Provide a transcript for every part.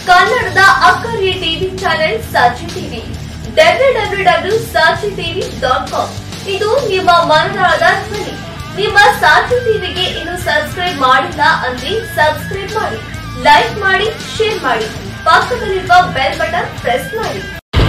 ಕನ್ನಡದ ಅಕ್ಕರಿಯ TV channel Sachi TV W W W Sachi TV dot com ಇದು ನಿಮ್ಮ ಮನದಾಳದ ಧ್ವನಿ ನಿಮ್ಮ ಸಾಚಿ ಟಿವಿಗೆ ಇನ್ನು ಸಬ್ಸ್ಕ್ರೈಬ್ ಮಾಡಿಲ್ಲ ಅಂದ್ರೆ ಸಬ್ಸ್ಕ್ರೈಬ್ ಮಾಡಿ ಲೈಕ್ ಮಾಡಿ ಶೇರ್ ಮಾಡಿ ಪಕ್ಕದಲ್ಲಿರುವ ಬೆಲ್ ಬಟನ್ ಪ್ರೆಸ್ ಮಾಡಿ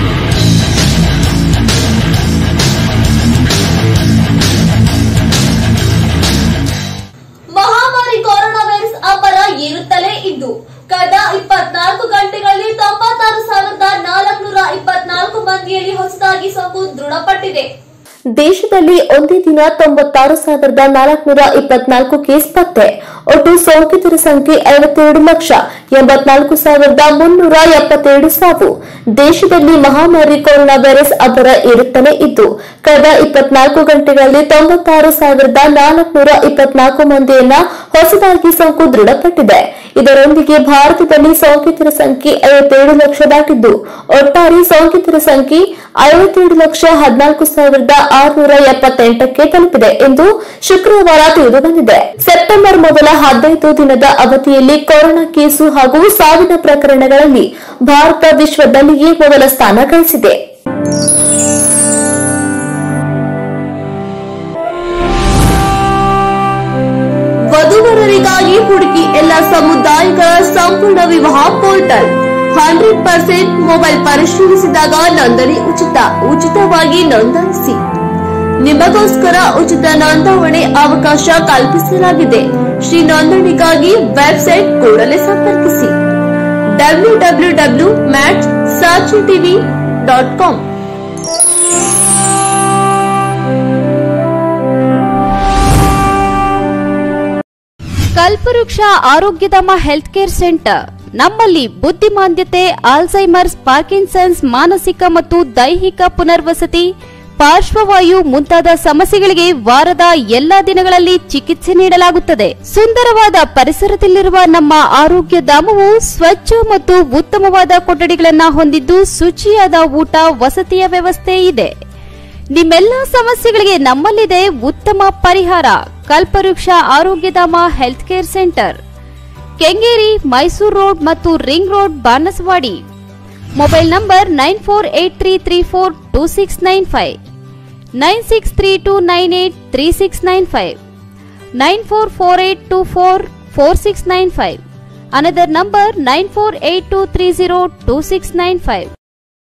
ಮಹಾಮಾರಿ ಕೊರೋನಾ ವೈರಸ್ ಅಬ್ಬರ ಏರುತ್ತಲೇ ಇದ್ದು ಕಳೆದ ಇಪ್ಪತ್ನಾಲ್ಕು ಗಂಟೆಗಳಲ್ಲಿ ತೊಂಬತ್ತಾರು ಸಾವಿರದ ನಾಲ್ಕುನೂರ ಇಪ್ಪತ್ನಾಲ್ಕು ಮಂದಿಯಲ್ಲಿ ಹೊಸದಾಗಿ ಸೋಂಕು ದೃಢಪಟ್ಟಿದೆ ದೇಶದಲ್ಲಿ ಒಂದೇ ದಿನ ತೊಂಬತ್ತಾರು ಸಾವಿರದ ನಾಲ್ಕುನೂರ ಇಪ್ಪತ್ನಾಲ್ಕು ಕೇಸ್ ಪತ್ತೆ ಒಟ್ಟು ಸೋಂಕಿತರ ಸಂಖ್ಯೆ ಐವತ್ತೆರಡು ಲಕ್ಷ ಎಂಬತ್ನಾಲ್ಕು ಸಾವಿರದ ಮುನ್ನೂರ ಎಪ್ಪತ್ತೆರಡು ಸಾವು ದೇಶದಲ್ಲಿ ಮಹಾಮಾರಿ ಕೊರೋನಾ ವೈರಸ್ ಅಬ್ಬರ ಏರುತ್ತಲೇ ಇದ್ದು ಕಳೆದ ಇಪ್ಪತ್ನಾಲ್ಕು ಗಂಟೆಗಳಲ್ಲಿ ತೊಂಬತ್ತಾರು ಸಾವಿರದ ನಾಲ್ಕುನೂರ ಇಪ್ಪತ್ನಾಲ್ಕು ಮಂದಿಯನ್ನ ಹೊಸದಾಗಿ ಸೋಂಕು ದೃಢಪಟ್ಟಿದೆ ಇದರೊಂದಿಗೆ ಭಾರತದಲ್ಲಿ ಸೋಂಕಿತರ ಸಂಖ್ಯೆ ಐವತ್ತೆರಡು ಲಕ್ಷ ದಾಟಿದ್ದು ಒಟ್ಟಾರೆ ಸೋಂಕಿತರ ಸಂಖ್ಯೆ ಐವತ್ತೆರಡು ಲಕ್ಷ ಹದಿನಾಲ್ಕು ಸಾವಿರದ ಆರುನೂರ ಎಪ್ಪತ್ತೆಂಟಕ್ಕೆ ತಲುಪಿದೆ ಎಂದು ಶುಕ್ರವಾರ ತಿಳಿದು ಬಂದಿದೆ ಸೆಪ್ಟೆಂಬರ್ ಮೊದಲ ಹದಿನೈದು ದಿನದ ಅವಧಿಯಲ್ಲಿ ಕೊರೋನಾ ಕೇಸು ಹಾಗೂ ಸಾವಿನ ಪ್ರಕರಣಗಳಲ್ಲಿ ಭಾರತ ವಿಶ್ವದಲ್ಲಿಯೇ ಮೊದಲ ಸ್ಥಾನ ಗಳಿಸಿದೆ ವಧುವರರಿಗಾಗಿ ಹುಡುಕಿ ಎಲ್ಲ ಸಮುದಾಯಗಳ ಸಂಪೂರ್ಣ ವಿವಾಹ ಪೋರ್ಟಲ್ ಹಂಡ್ರೆಡ್ ಪರ್ಸೆಂಟ್ ಮೊಬೈಲ್ ಪರಿಶೀಲಿಸಿದಾಗ ನೋಂದಣಿ ಉಚಿತ ಉಚಿತವಾಗಿ ನೋಂದಾಯಿಸಿ ನಿಮಗೋಸ್ಕರ ಉಚಿತ ನೋಂದಾವಣೆ ಅವಕಾಶ ಕಲ್ಪಿಸಲಾಗಿದೆ ಶ್ರೀ ನೋಂದಣಿಗಾಗಿ ವೆಬ್ಸೈಟ್ ಕೂಡಲೇ ಸಂಪರ್ಕಿಸಿ W W W match Sachi TV dot com Kalpavriksha Arogyadhama health care centre ನಮ್ಮಲ್ಲಿ ಬುದ್ಧಿಮಾಂದ್ಯತೆ ಆಲ್ಝೈಮರ್ಸ್ ಪಾರ್ಕಿನ್ಸನ್ಸ್ ಮಾನಸಿಕ ಮತ್ತು ದೈಹಿಕ ಪುನರ್ವಸತಿ ಪಾರ್ಶ್ವವಾಯು ಮುಂತಾದ ಸಮಸ್ಯೆಗಳಿಗೆ ವಾರದ ಎಲ್ಲಾ ದಿನಗಳಲ್ಲಿ ಚಿಕಿತ್ಸೆ ನೀಡಲಾಗುತ್ತದೆ ಸುಂದರವಾದ ಪರಿಸರದಲ್ಲಿರುವ ನಮ್ಮ ಆರೋಗ್ಯ ಧಾಮವು ಸ್ವಚ್ಛ ಮತ್ತು ಉತ್ತಮವಾದ ಕೊಠಡಿಗಳನ್ನ ಹೊಂದಿದ್ದು ಶುಚಿಯಾದ ಊಟ ವಸತಿಯ ವ್ಯವಸ್ಥೆ ಇದೆ ನಿಮ್ಮೆಲ್ಲ ಸಮಸ್ಯೆಗಳಿಗೆ ನಮ್ಮಲ್ಲಿದೆ ಉತ್ತಮ ಪರಿಹಾರ Kalpavriksha Arogyadhama health care centre Kengeri Mysuru road ಮತ್ತು ring road Banaswadi mobile number nine four eight three three four two six nine five nine six three two nine eight three six nine five nine four four eight two four four six nine five another number nine four eight two three zero two six nine five